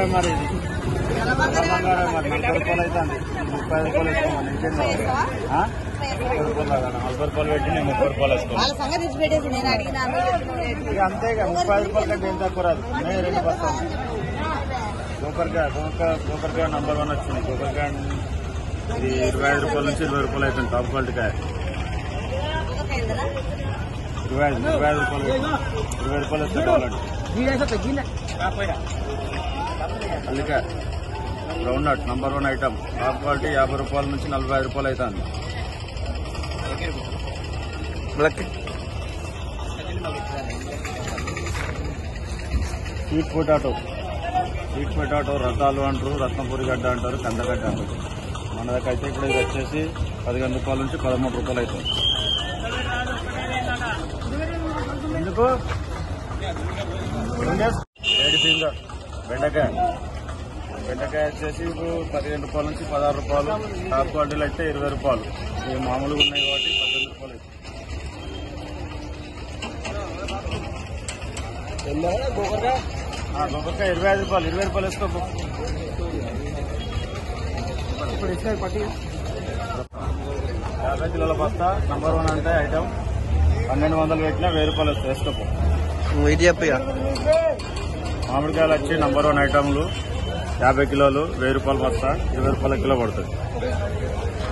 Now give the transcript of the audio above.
బంగారం మరి ఇది తెల్ల బంగారం మరి నలభై రూపాయలు అవుతుంది ముప్పై రూపాయలు వేసుకోమని ఇంకేం కావాలి ఆ? ముప్పై రూపాయలు కాదా? నలభై రూపాయలు పెట్టి నేను ముప్పై రూపాయలు వేసుకోమని వాళ్ళ సంగతి తెచ్చి పెట్టేసి నేను అడిగిన ఇక అంతే ఇక ముప్పై రూపాయల కంటే ఏం తక్కువ రాదు నేను రెండు బస్తాలు గోకర్కాయ గోకర్ గోకర్కాయ నంబర్ వన్ వచ్చింది గోకర్కాయ ఇది ఇరవై ఐదు రూపాయల నుంచి ఇరవై రూపాయలు అవుతుంది టాప్ క్వాలిటీ కాయ ఇరవై ఐదు ఇరవై ఐదు రూపాయలు ఇరవై రూపాయలు వస్తే కావాలండి అల్లికాయ groundnut number one item top quality యాభై రూపాయల నుంచి నలభై ఐదు రూపాయలు అవుతుంది స్వీట్ పొటాటో స్వీట్ పొటాటో రతాలు అంటారు రత్నపూరి గడ్డ అంటారు కందగడ్డ అంటారు మన దగ్గర అయితే ఇప్పుడు ఇది వచ్చేసి పదిహేను రూపాయల నుంచి పదమూడు రూపాయలు అవుతుంది ఎందుకు ఏడు ఫీల్డ్ బెండకాయ బెండకాయ వచ్చేసి ఇప్పుడు పదిహేను రూపాయల నుంచి పదహారు రూపాయలు టాప్ క్వాలిటీలు అయితే ఇరవై రూపాయలు ఇవి మామూలుగా ఉన్నాయి కాబట్టి పద్దెనిమిది రూపాయలు అవుతుంది ఆ, గొప్పకాయ ఇరవై ఐదు రూపాయలు ఇరవై రూపాయలు వేసుకో యాభై కిలోల బస్తా నంబర్ వన్ అంటే ఐటమ్ పన్నెండు వందలు పెట్టినా వెయ్యి రూపాయలు వస్తాయి వేసుకోపో ఇది చెప్పిగా మామిడికాయలు వచ్చి నంబర్ వన్ ఐటమ్లు యాభై కిలోలు వెయ్యి రూపాయలు బస్తా ఇరవై రూపాయల కిలో పడుతుంది